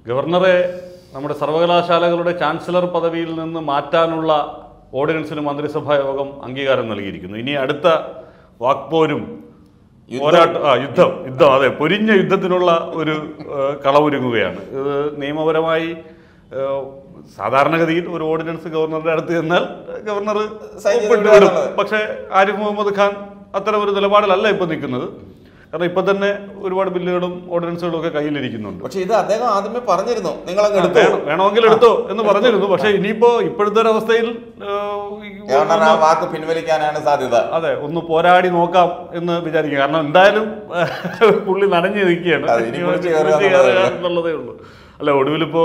ഗവർണറെ നമ്മുടെ സർവകലാശാലകളുടെ ചാൻസലർ പദവിയിൽ നിന്ന് മാറ്റാനുള്ള ഓർഡിനൻസിന് മന്ത്രിസഭാ യോഗം അംഗീകാരം നൽകിയിരിക്കുന്നു ഇനി അടുത്ത വാക്പോരും യുദ്ധം. പോരാട്ട ആ യുദ്ധം യുദ്ധം അതെ പൊരിഞ്ഞ യുദ്ധത്തിനുള്ള ഒരു ഏഹ്, കളമൊരുങ്ങുകയാണ് ഇത് നിയമപരമായി ഏഹ്, സാധാരണഗതിയിൽ ഒരു ഓർഡിനൻസ് ഗവർണറുടെ അടുത്ത് ചെന്നാൽ ഗവർണർ സൈൻ ചെയ്ത് ഒപ്പിട്ട് വിടുക വിടും എന്നുള്ളത്. പക്ഷേ ആരിഫ് മുഹമ്മദ് ഖാൻ അത്തരം ഒരു നിലപാടിലല്ല ഇപ്പൊ നിൽക്കുന്നത് കാരണം ഇപ്പൊ തന്നെ ഒരുപാട് ബില്ലുകളും ഓർഡിനൻസുകളും ഒക്കെ കയ്യിലിരിക്കുന്നുണ്ട് പക്ഷെ ഇത് അദ്ദേഹം ആദ്യമേ പറഞ്ഞിരുന്നു നിങ്ങളങ്ങ് എടുത്തു വേണം- വേണമെങ്കിൽ എടുത്തോ എന്ന് പറഞ്ഞിരുന്നു പക്ഷേ ഇനിയിപ്പോ ഇപ്പോഴത്തെ ഒരു അവസ്ഥയിൽ ഏഹ്, ഈ ഗവർണർ ആ വാക്ക് പിൻവലിക്കാനാണ് സാധ്യത അതെ ഒന്ന് പോരാടി നോക്കാം എന്ന് വിചാരിക്കുക കാരണം എന്തായാലും പുള്ളി നനഞ്ഞു നിൽക്കുകയാണ് അതെ, ഇനി കുളിച്ച് കുളിച്ച് കയറുക കയറുക എന്നുള്ളതേ എന്നുള്ളതേ ഉള്ളൂ അല്ല ഒടുവിലിപ്പോ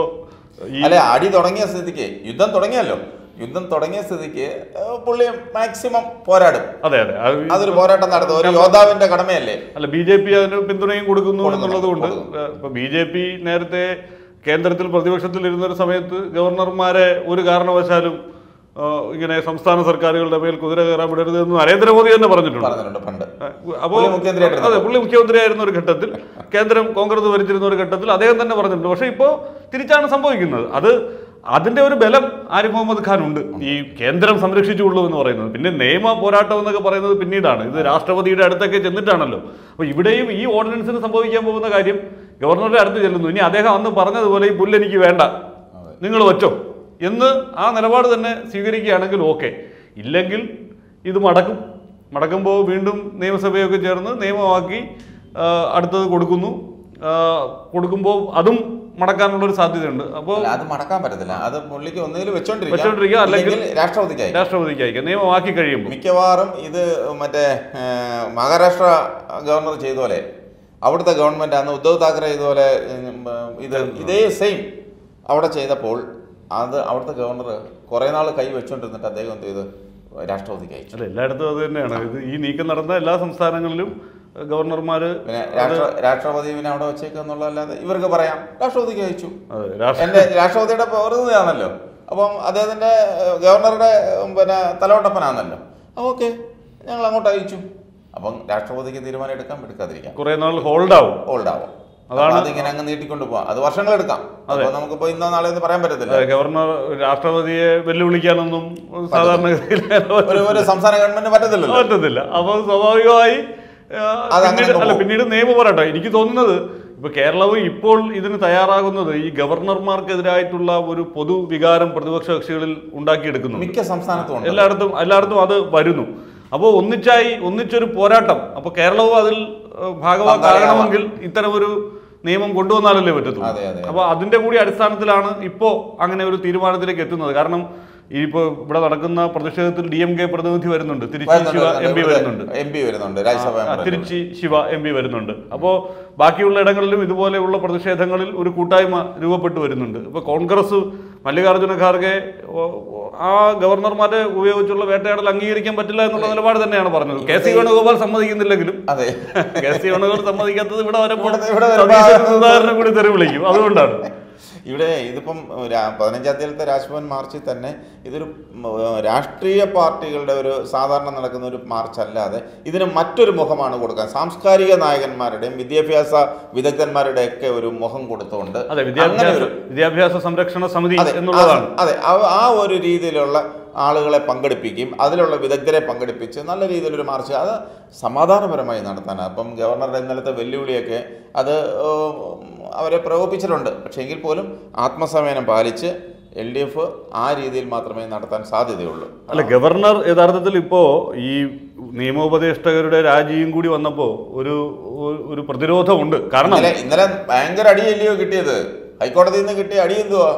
ഈ അല്ലെ അടി തുടങ്ങിയ സ്ഥിതിക്ക് യുദ്ധം തുടങ്ങിയല്ലോ യുദ്ധം തുടങ്ങിയ സ്ഥിതിക്ക് ഏഹ്, പുള്ളി മാക്സിമം പോരാടും അതെ അതെ അത് ഈ- അതൊരു പോരാട്ടം നടത്തും ഒരു യോദ്ധാവിന്റെ കടമയല്ലേ അല്ല ബി ജെ പി അതിന് പിന്തുണയും കൊടുക്കുന്നു കൊടുക്കുന്നു, എന്നുള്ളത് കൊണ്ട് കൊടുക്കുന്നു. ഇപ്പൊ ബി ജെ പി നേരത്തെ കേന്ദ്രത്തിൽ പ്രതിപക്ഷത്തിൽ ഇരുന്ന ഒരു സമയത്ത് ഗവർണർമാരെ ഒരു കാരണവശാലും ആ, ഇങ്ങനെ സംസ്ഥാന സർക്കാരുകളുടെ മേൽ കുതിര കയറാൻ വിടരുത് എന്ന് നരേന്ദ്രമോദി തന്നെ പറഞ്ഞിട്ടുണ്ട് പറഞ്ഞിട്ടുണ്ട് പണ്ട് അപ്പോ പുള്ളി മുഖ്യമന്ത്രിയായിട്ടിരുന്നപ്പോൾ. അതെ പുള്ളി മുഖ്യമന്ത്രിയായിരുന്ന ഒരു ഘട്ടത്തിൽ കേന്ദ്രം കോൺഗ്രസ് ഭരിച്ചിരുന്ന ഒരു ഘട്ടത്തിൽ അദ്ദേഹം തന്നെ പറഞ്ഞിട്ടുണ്ട് പക്ഷേ ഇപ്പോൾ തിരിച്ചാണ് സംഭവിക്കുന്നത് അത് അതിന്റെ ഒരു ബലം ആരിഫ് മുഹമ്മദ് ഖാൻ ഉണ്ട് ഈ കേന്ദ്രം സംരക്ഷിച്ചുള്ളൂ എന്ന് പറയുന്നത് പിന്നെ നിയമ പോരാട്ടം എന്നൊക്കെ പറയുന്നത് പിന്നീടാണ് ഇത് രാഷ്ട്രപതിയുടെ അടുത്തൊക്കെ ചെന്നിട്ടാണല്ലോ അപ്പോൾ ഇവിടെയും ഈ ഓർഡിനൻസിന് സംഭവിക്കാൻ പോകുന്ന കാര്യം ഗവർണറുടെ അടുത്ത് ചെല്ലുന്നു ഇനി അദ്ദേഹം അന്ന് പറഞ്ഞതുപോലെ ഈ പുല്ല് എനിക്ക് വേണ്ട നിങ്ങൾ വച്ചോ എന്ന് ആ നിലപാട് തന്നെ സ്വീകരിക്കുകയാണെങ്കിൽ ഓക്കെ ഇല്ലെങ്കിൽ ഇത് മടക്കും മടക്കുമ്പോൾ വീണ്ടും നിയമസഭയൊക്കെ ചേർന്ന് നിയമമാക്കി ആ, അടുത്തത് കൊടുക്കുന്നു ആ, കൊടുക്കുമ്പോൾ അതും മടക്കാനുള്ള ഒരു സാധ്യതയുണ്ട് അപ്പോൾ അല്ല, അത് മടക്കാൻ പറ്റത്തില്ല അത് പുള്ളിക്ക് ഒന്നുകിൽ വെച്ചോണ്ടിരിക്കുക, അല്ലെങ്കിൽ രാഷ്ട്രപതിക്കായി രാഷ്ട്രപതിക്ക് അയക്കാം നിയമമാക്കി കഴിയുമ്പോൾ മിക്കവാറും ഇത് മറ്റേ ഏഹ്, മഹാരാഷ്ട്ര ഗവർണർ ചെയ്ത പോലെ അവിടുത്തെ ഗവൺമെന്റ് അന്ന് ഉദ്ധവ് താക്കറെ ഇതുപോലെ ഉം, ഇത് ഇതേ സെയിം അവിടെ ചെയ്തപ്പോൾ അത് അവിടുത്തെ ഗവർണർ കുറെ നാൾ കൈ വെച്ചോണ്ടിരുന്നിട്ട് അദ്ദേഹം എന്ത് ചെയ്ത് രാഷ്ട്രപതിക്ക് അയച്ചു അല്ല എല്ലായിടത്തും അത് തന്നെയാണ് ഇത് ഈ നീക്കം നടന്ന എല്ലാ സംസ്ഥാനങ്ങളിലും ഗവർണർമാർ പിന്നെ രാഷ്ട്ര രാഷ്ട്രപതി പിന്നെ അവിടെ വെച്ചേക്കെന്നുള്ളതല്ലാതെ ഇവർക്ക് പറയാം രാഷ്ട്രപതിക്ക് അയച്ചു അതെ രാഷ്ട്ര എന്റെ രാഷ്ട്രപതിയുടെ പ്രതിനിധിയാണല്ലോ അപ്പം അദ്ദേഹത്തിന്റെ ഏഹ്, ഗവർണറുടെ ഉം, പിന്നെ തലവട്ടപ്പനാണല്ലോ ഓക്കെ ഞങ്ങൾ അങ്ങോട്ട് അയച്ചു അപ്പം രാഷ്ട്രപതിക്ക് തീരുമാനം എടുക്കാം എടുക്കാതിരിക്കാം കുറെ നാൾ ഹോൾഡ് ആവും ഹോൾഡ് ആവും അതാണ് അതാണ് അതിങ്ങനെ അങ്ങ് നീട്ടിക്കൊണ്ട് പോവാം അത് വർഷങ്ങളെടുക്കാം അപ്പൊ നമുക്കിപ്പോ ഇന്നോ നാളെ എന്ന് പറയാൻ പറ്റത്തില്ല അതെ, ഗവർണർ രാഷ്ട്രപതിയെ വെല്ലുവിളിക്കാനൊന്നും സാധാരണഗതിയിൽ ഒരു ഒരു സംസ്ഥാന ഗവൺമെന്റ് പറ്റത്തില്ലല്ലോ പറ്റത്തില്ല അപ്പൊ സ്വാഭാവികമായി ആ, അത് അങ്ങനെ പിന്നീട് അല്ല പോകും. പിന്നീട് നിയമ പോരാട്ടം എനിക്ക് തോന്നുന്നത് ഇപ്പൊ കേരളവും ഇപ്പോൾ ഇതിന് തയ്യാറാകുന്നത് ഈ ഗവർണർമാർക്കെതിരായിട്ടുള്ള ഒരു പൊതുവികാരം പ്രതിപക്ഷ കക്ഷികളിൽ ഉണ്ടാക്കിയെടുക്കുന്നുണ്ട് മിക്ക സംസ്ഥാനത്തും ഉണ്ട് എല്ലായിടത്തും എല്ലായിടത്തും അത് വരുന്നു അപ്പോൾ ഒന്നിച്ചായി ഒന്നിച്ചൊരു പോരാട്ടം അപ്പോൾ കേരളവും അതിൽ ഏഹ്, ഭാഗമാകണമെങ്കിൽ ഇത്തരമൊരു നിയമം കൊണ്ടുവന്നാലല്ലേ പറ്റത്തുള്ളൂ അതെ, അതെ. അപ്പോൾ അതിന്റെ കൂടി അടിസ്ഥാനത്തിലാണ് ഇപ്പോൾ അങ്ങനെ ഒരു തീരുമാനത്തിലേക്ക് എത്തുന്നത് കാരണം ഇപ്പോൾ ഇവിടെ നടക്കുന്ന പ്രതിഷേധത്തിൽ ഡി എം കെ പ്രതിനിധി വരുന്നുണ്ട് തിരുച്ചി ശിവ എം പി വരുന്നുണ്ട് എം പി വരുന്നുണ്ട് രാജ്യസഭ ആ, member Tiruchi Siva M P വരുന്നുണ്ട് അപ്പോൾ ബാക്കിയുള്ള ഇടങ്ങളിലും ഇതുപോലെയുള്ള പ്രതിഷേധങ്ങളിൽ ഒരു കൂട്ടായ്മ രൂപപ്പെട്ടു വരുന്നുണ്ട് ഇപ്പോൾ കോൺഗ്രസ് മല്ലികാർജ്ജുന ഖാർഗെ ഓ, ഓ, ആ ഗവർണർമാരെ ഉപയോഗിച്ചുള്ള വേട്ടയാടൽ അംഗീകരിക്കാൻ പറ്റില്ല എന്നുള്ള നിലപാട് തന്നെയാണ് പറഞ്ഞത് കെ സി വേണുഗോപാൽ സമ്മതിക്കുന്നില്ലെങ്കിലും അതെ കെ സി വേണുഗോപാൽ സമ്മതിക്കാത്തത് ഇവിടെ വരുമ്പോൾ ഇവിടെ- ഇവിടെ വരുമ്പോൾ സതീശൻ സുധാകരനെ കൂടി തെറി വിളിക്കും അതുകൊണ്ടാണ് ഇവിടെ ഇതിപ്പം രാ- പതിനഞ്ചാം തീയതിയിലത്തെ രാജ്ഭവൻ മാർച്ചിൽ തന്നെ ഇതൊരു ഉം, രാഷ്ട്രീയ പാർട്ടികളുടെ ഒരു സാധാരണ നടക്കുന്ന ഒരു മാർച്ച് അല്ലാതെ ഇതിന് മറ്റൊരു മുഖമാണ് കൊടുക്കാൻ സാംസ്കാരിക നായകന്മാരുടെയും വിദ്യാഭ്യാസ വിദഗ്ധന്മാരുടെ ഒക്കെ ഒരു മുഖം കൊടുത്തുകൊണ്ട് അതെ അങ്ങനെ വിദ്യാഭ്യാസ ഒരു വിദ്യാഭ്യാസ സംരക്ഷണ സമിതി അതെ എന്നുള്ളതാണ് ആ- അതെ ആ- ആ ഒരു രീതിയിലുള്ള ആളുകളെ പങ്കെടുപ്പിക്കും അതിലുള്ള വിദഗ്ധരെ പങ്കെടുപ്പിച്ച് നല്ല രീതിയിലൊരു മാർച്ച് അത് സമാധാനപരമായി നടത്താനാണ് അപ്പം ഗവർണറുടെ ഇന്നലത്തെ വെല്ലുവിളിയൊക്കെ അത് ഏഹ്, അവരെ പ്രകോപിച്ചിട്ടുണ്ട് പക്ഷേ എങ്കിൽ പോലും ആത്മസമയനം പാലിച്ച് എൽ ഡി എഫ് ആ രീതിയിൽ മാത്രമേ നടത്താൻ സാധ്യതയുള്ളൂ അല്ല ഗവർണർ യഥാർത്ഥത്തിൽ ഇപ്പോ ഈ നിയമോപദേഷ്ടകരുടെ രാജിയും കൂടി വന്നപ്പോ ഒരു ഒരു- ഒരു പ്രതിരോധമുണ്ട് കാരണം ഇന്നലെ ഇന്നലെ ഭയങ്കര അടിയല്ലയോ കിട്ടിയത് ഹൈക്കോടതിയിൽ നിന്ന് കിട്ടിയ അടി എന്തുവാ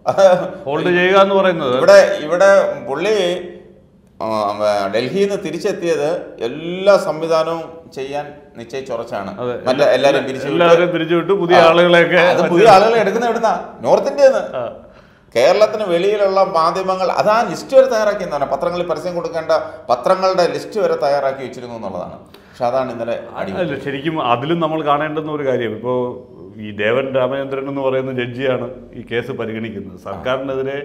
ഹോൾഡ് ചെയ്യുക എന്ന് പറയുന്നത് ഇവിടെ ഇവിടെ പുള്ളി ആ, ഡൽഹിയിൽ നിന്ന് തിരിച്ചെത്തിയത് എല്ലാ സംവിധാനവും ചെയ്യാൻ നിശ്ചയിച്ചുറച്ചാണ് അതെ. മറ്റേ എല്ലാരും പിരിച്ചു വിട്ട് എല്ലാവരും പിരിച്ചുവിട്ട് പുതിയ ആ, ആളുകളെയൊക്കെ അത് പുതിയ ആളുകളെ എടുക്കുന്ന എവിടുന്ന നോർത്ത് ഇന്ത്യന്ന് ആ. കേരളത്തിന് വെളിയിലുള്ള മാധ്യമങ്ങൾ അത് ആ ലിസ്റ്റ് വരെ തയ്യാറാക്കിയെന്നാണ് പത്രങ്ങളിൽ പരസ്യം കൊടുക്കേണ്ട പത്രങ്ങളുടെ ലിസ്റ്റ് വരെ തയ്യാറാക്കി വെച്ചിരുന്നു എന്നുള്ളതാണ് പക്ഷെ അതാണ് ഇന്നലെ അടി അല്ല ശരിക്കും അതിലും നമ്മൾ കാണേണ്ടുന്ന ഒരു കാര്യം ഇപ്പോൾ ഈ ദേവൻ രാമചന്ദ്രൻ എന്ന് പറയുന്ന ജഡ്ജിയാണ് ഈ കേസ് പരിഗണിക്കുന്നത് സർക്കാരിനെതിരെ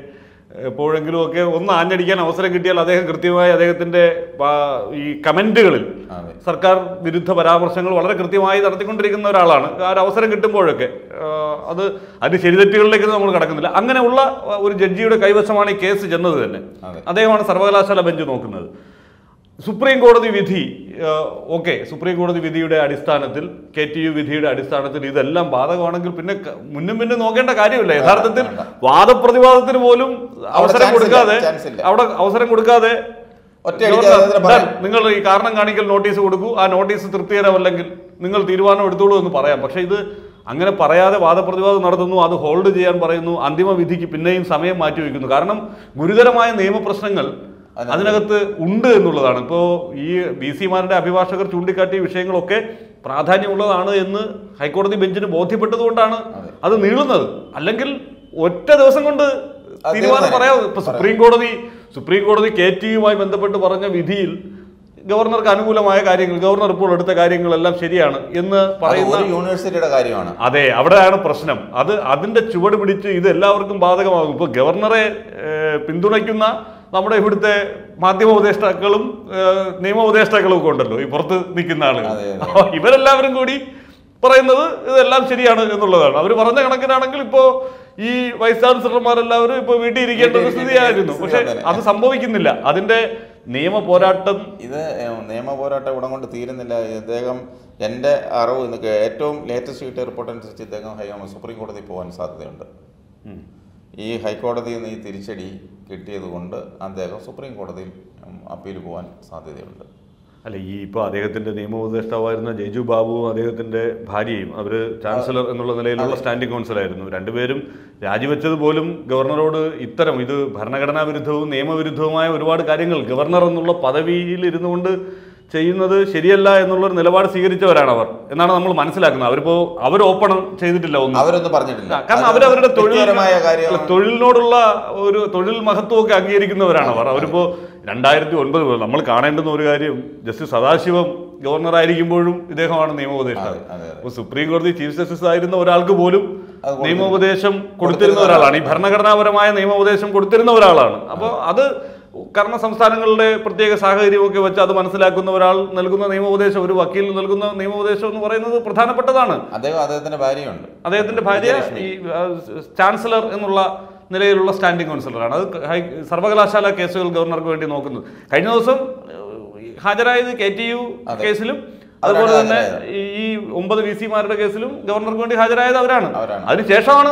എപ്പോഴെങ്കിലും ഒക്കെ ഒന്ന് ആഞ്ഞടിക്കാൻ അവസരം കിട്ടിയാൽ അദ്ദേഹം കൃത്യമായി അദ്ദേഹത്തിന്റെ ആ, ഈ കമന്റുകളിൽ അതെ സർക്കാർ വിരുദ്ധ പരാമർശങ്ങൾ വളരെ കൃത്യമായി നടത്തിക്കൊണ്ടിരിക്കുന്ന ഒരാളാണ് ആ ഒരു അവസരം കിട്ടുമ്പോഴൊക്കെ ആ, അത് അതിന് ശരിതെറ്റുകളിലേക്ക് നമ്മൾ കടക്കുന്നില്ല അങ്ങനെയുള്ള ആ, ഒരു ജഡ്ജിയുടെ കൈവശമാണ് ഈ കേസ് ചെന്നത് തന്നെ അതെ. അദ്ദേഹമാണ് സർവകലാശാല ബെഞ്ച് നോക്കുന്നത് സുപ്രീം കോടതി വിധി ഓക്കെ സുപ്രീം കോടതി വിധിയുടെ അടിസ്ഥാനത്തിൽ കെ ടി യു വിധിയുടെ അടിസ്ഥാനത്തിൽ ഇതെല്ലാം ബാധകമാണെങ്കിൽ പിന്നെ ക- മുന്നും പിന്നും നോക്കേണ്ട കാര്യമില്ല യഥാർത്ഥത്തിൽ വേണ്ട. വാദപ്രതിവാദത്തിന് പോലും അവസരം chance ഇല്ല, കൊടുക്കാതെ chance ഇല്ല. അവിടെ അവസരം കൊടുക്കാതെ ഒറ്റയടിക്ക് ഗവർണർ, അതിന് പറയാം. "ദാ, നിങ്ങൾ ഈ കാരണം കാണിക്കൽ നോട്ടീസ് കൊടുക്കൂ ആ നോട്ടീസ് തൃപ്തികരമല്ലെങ്കിൽ നിങ്ങൾ തീരുമാനം എടുത്തോളൂ എന്ന് പറയാം പക്ഷെ ഇത് അങ്ങനെ പറയാതെ വാദപ്രതിവാദം നടത്തുന്നു അത് ഹോൾഡ് ചെയ്യാൻ പറയുന്നു അന്തിമ വിധിക്ക് പിന്നെയും സമയം മാറ്റി വയ്ക്കുന്നു കാരണം ഗുരുതരമായ നിയമപ്രശ്നങ്ങൾ അതിനകത്ത് ഉണ്ട് എന്നുള്ളതാണ് ഇപ്പോൾ ഈ ബി സിമാരുടെ അഭിഭാഷകർ ചൂണ്ടിക്കാട്ടിയ വിഷയങ്ങളൊക്കെ പ്രാധാന്യമുള്ളതാണ് എന്ന് ഹൈക്കോടതി ബെഞ്ചിന് ബോധ്യപ്പെട്ടതുകൊണ്ടാണ് അത് നീളുന്നത് അല്ലെങ്കിൽ ഒറ്റ ദിവസം കൊണ്ട് അത് തീരുമാനം തീർന്നേനെ. പറയാം ഇപ്പൊ സുപ്രീം കോടതി സുപ്രീം കോടതി കെ ടിയുമായി ബന്ധപ്പെട്ട് പറഞ്ഞ വിധിയിൽ ഗവർണർക്ക് അനുകൂലമായ കാര്യങ്ങൾ ഗവർണർ ഇപ്പോൾ എടുത്ത കാര്യങ്ങളെല്ലാം ശരിയാണ് എന്ന് അത് പറയുന്ന ഒരു യൂണിവേഴ്സിറ്റിയുടെ കാര്യമാണ് അതെ അവിടെയാണ് പ്രശ്നം അത് അതിന്റെ ചുവട് പിടിച്ച് ഇത് എല്ലാവർക്കും ബാധകമാകും ഇപ്പൊ ഗവർണറെ ഏഹ്, പിന്തുണയ്ക്കുന്ന നമ്മുടെ ഇവിടുത്തെ മാധ്യമ ഉപദേഷ്ടാക്കളും ഏഹ്, നിയമ ഉപദേഷ്ടാക്കളും ഒക്കെ ഉണ്ടല്ലോ ഈ പുറത്ത് നിൽക്കുന്ന ആളുകൾ അതെ, അതെ. അപ്പൊ ഇവരെല്ലാവരും കൂടി പറയുന്നത് ഇതെല്ലാം ശരിയാണ് എന്നുള്ളതാണ് അവർ പറഞ്ഞ കണക്കിനാണെങ്കിൽ ഇപ്പോ ഈ വൈസ് ചാൻസലർമാരെല്ലാവരും ഇപ്പൊ വീട്ടിൽ ഇരിക്കേണ്ട ഒരു വീട്ടിൽ സ്ഥിതിയായിരുന്നു ഇരിക്കേണ്ട പക്ഷെ സ്ഥിതി അത് സംഭവിക്കുന്നില്ല അതിന്റെ നിയമ പോരാട്ടം ഇത് ഏഹ്, നിയമ പോരാട്ടം ഇവിടം കൊണ്ട് തീരുന്നില്ല ഇദ്ദേഹം എൻ്റെ അറിവ് ഇന്ന് കേ- ഏറ്റവും ലേറ്റസ്റ്റ് കിട്ടിയ റിപ്പോർട്ട് അനുസരിച്ച് ഇദ്ദേഹം ഹൈ സുപ്രീം കോടതി പോകാൻ സാധ്യതയുണ്ട് ഉം. ഈ ഹൈക്കോടതിയിൽ നിന്ന് ഈ തിരിച്ചടി കിട്ടിയത് കൊണ്ട് അദ്ദേഹം സുപ്രീം കോടതിയിൽ ഉം, അപ്പീൽ പോകാൻ സാധ്യതയുണ്ട് അല്ല ഈ ഇപ്പോൾ അദ്ദേഹത്തിന്റെ നിയമ ഉപദേഷ്ടാവായിരുന്ന ജയ്ജു ബാബുവും അദ്ദേഹത്തിന്റെ ഭാര്യയും അവര് ചാൻസലർ എന്നുള്ള നിലയിലുള്ള സ്റ്റാൻഡിംഗ് കൗൺസിലായിരുന്നു രണ്ടുപേരും രാജിവെച്ചത് പോലും ഗവർണറോട് ഇത്തരം ഇത് ഭരണഘടനാ വിരുദ്ധവും നിയമവിരുദ്ധവുമായ ഒരുപാട് കാര്യങ്ങൾ ഗവർണർ എന്നുള്ള പദവിയിൽ ഇരുന്നു കൊണ്ട് ചെയ്യുന്നത് ശരിയല്ല എന്നുള്ളൊരു നിലപാട് സ്വീകരിച്ചവരാണ് അവർ എന്നാണ് നമ്മൾ മനസ്സിലാക്കുന്നത് അവരിപ്പോ അവർ ഓപ്പൺ ചെയ്തിട്ടില്ല ഒന്നും അവരൊന്നും പറഞ്ഞിട്ടില്ല ആ, കാരണം അത് അവരവരുടെ തൊഴിൽ വ്യക്തിപരമായ കാര്യം അല്ല, തൊഴിലിനോടുള്ള ഒരു തൊഴിൽ മഹത്വമൊക്കെ അംഗീകരിക്കുന്നവരാണ് അവർ അവരിപ്പോ രണ്ടായിരത്തി ഒൻപത് മുതൽ നമ്മൾ കാണേണ്ടുന്ന ഒരു കാര്യം ജസ്റ്റിസ് സദാശിവം ഗവർണർ ആയിരിക്കുമ്പോഴും ഇദ്ദേഹമാണ് നിയമോപദേഷ്ടാവ് അതെ, അതെ, അതെ. അപ്പോൾ സുപ്രീം കോടതി ചീഫ് ജസ്റ്റിസ് ആയിരുന്ന ഒരാൾക്ക് പോലും അത് കൊടുത്തിരുന്നു. നിയമോപദേശം കൊടുത്തിരുന്ന കൊടുത്തിരുന്ന ഒരാളാണ് ഈ ഭരണഘടനാപരമായ നിയമോപദേശം കൊടുത്തിരുന്ന ഒരാളാണ് അപ്പോൾ അത് കാരണം സംസ്ഥാനങ്ങളുടെ പ്രത്യേക സാഹചര്യമൊക്കെ വെച്ച് അത് മനസ്സിലാക്കുന്ന ഒരാൾ നൽകുന്ന നിയമോപദേശം ഒരു വക്കീൽ നൽകുന്ന നിയമോപദേശം എന്ന് പറയുന്നത് പ്രധാനപ്പെട്ടതാണ് അദ്ദേഹം അദ്ദേഹത്തിന്റെ ഭാര്യയുണ്ട് അദ്ദേഹത്തിന്റെ ഭാര്യ ഈ ആ, ചാൻസലർ എന്നുള്ള നിലയിലുള്ള സ്റ്റാൻഡിംഗ് കൗൺസിലറാണ് അത് ഹൈ സർവകലാശാല കേസുകൾ ഗവർണർക്ക് വേണ്ടി നോക്കുന്നത് കഴിഞ്ഞ ദിവസം ഏഹ്, ഹാജരായത് കെ ടി യു അതെ. കേസിലും അവരാണ് അതുപോലെ തന്നെ ഹാജരായത്. ഈ ഈ ഒമ്പത് വി സിമാരുടെ കേസിലും ഗവർണർക്ക് വേണ്ടി ഹാജരായത് അവരാണ് അവരാണ്. അതിനുശേഷമാണ്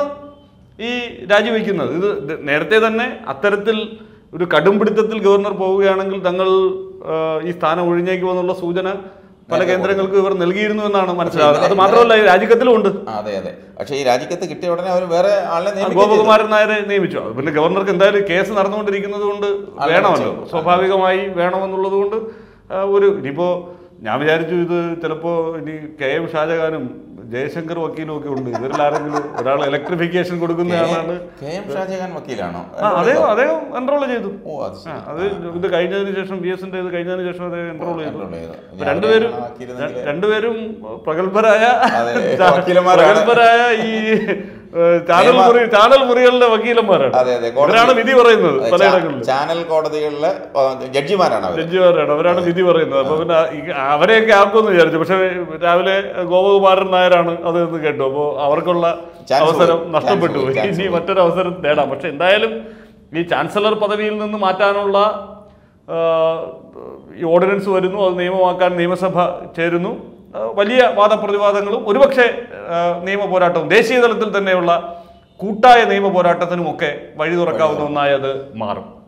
ഈ രാജിവെക്കുന്നത് ഇത് ഇത് നേരത്തെ തന്നെ അത്തരത്തിൽ ഒരു കടുംപിടുത്തത്തിൽ ഗവർണർ പോവുകയാണെങ്കിൽ തങ്ങൾ ആ, ഈ സ്ഥാനം ഒഴിഞ്ഞേക്കുമെന്നുള്ള സൂചന പല നേരത്തെ കേന്ദ്രങ്ങൾക്കും ഇവർ നൽകിയിരുന്നു എന്നാണ് മനസ്സിലാകുന്നത് അത് ഇന്നലെ- മാത്രമല്ല ഈ രാജിക്കത്തിലും ഉണ്ട് ആ, അതെ അതെ പക്ഷേ ഈ രാജിക്കത്ത് കിട്ടിയ ഉടനെ അവർ വേറെ ആളെ ആ, നിയമിക്കുകയും ചെയ്തു. ഗോപകുമാരൻ നായരെ നിയമിച്ചു അത് പിന്നെ ഗവർണർക്ക് എന്തായാലും കേസ് നടന്നുകൊണ്ടിരിക്കുന്നത് കൊണ്ട് ആളെ വേണമല്ലോ വെച്ചു. സ്വാഭാവികമായി വേണമെന്നുള്ളത് കൊണ്ട് ആ, ഒരു ഇനിയിപ്പോ ഞാൻ വിചാരിച്ചു ഇത് ചിലപ്പോ ഇനി കെ എം ഷാജഹാനും ജയശങ്കർ വക്കീലും ഒക്കെ ഉണ്ട് ഇവരിൽ ആരെങ്കിലും ഒരാൾ ഇലക്ട്രിഫിക്കേഷൻ കൊടുക്കുന്നയാളാണ് കെ എം ഷാജഹാൻ വക്കീലാണോ ആ അദ്ദേഹം അദ്ദേഹം എൻറോൾ ചെയ്തു ഓ അത് ആ, ശരി. അത് ഇത് കഴിഞ്ഞതിന് ശേഷം ബി എസിന്റെ ഇത് കഴിഞ്ഞതിന് ശേഷം അദ്ദേഹം എൻറോൾ ചെയ്തു enroll ചെയ്തു. അപ്പൊ ഇനി രണ്ടുപേരും അവരെ ആക്കിയിരുന്നെങ്കില് രണ്ടുപേരും പ്രഗത്ഭരായ അതെ, വക്കീലന്മാരാണ്. പ്രഗത്ഭരായ ഈ ഏഹ്, ചാനൽ നിയമ- മുറി ചാനൽ മുറികളിലെ വക്കീലന്മാരാണ് അതെ അതെ കോടതി- ഇവരാണ് വിധി പറയുന്നത് അതെ, പലയിടങ്ങളിലും ചാ- ചാനൽ കോടതികളിലെ ആ, ജഡ്ജിമാരാണ് അവർ ജഡ്ജിമാരാണ് അവരാണ് വിധി പറയുന്നത് അപ്പൊ പിന്നെ ഈ- അവരെയൊക്കെ ആക്കുമെന്ന് വിചാരിച്ചു പക്ഷെ രാവിലെ ഗോപകുമാരൻ നായരാണ് അത് എന്ന് കേട്ടു അപ്പോൾ അവർക്കുള്ള Chance അവസരം പോയി. നഷ്ടപ്പെട്ടു Chance പോയി. Chance ഇനി പോയി. മറ്റൊരു അവസരം നേടാം പക്ഷെ എന്തായാലും ഈ ചാൻസലർ പദവിയിൽ നിന്ന് മാറ്റാനുള്ള ആ, ഈ ഓർഡിനൻസ് വരുന്നു അത് നിയമമാക്കാൻ നിയമസഭ ചേരുന്നു ആ, വലിയ വാദപ്രതിവാദങ്ങളും ഒരുപക്ഷെ ആ, നിയമ പോരാട്ടവും ദേശീയ തലത്തിൽ തന്നെയുള്ള കൂട്ടായ നിയമ പോരാട്ടത്തിനുമൊക്കെ വഴി തുറക്കാവുന്ന ഒന്നായി അത് മാറും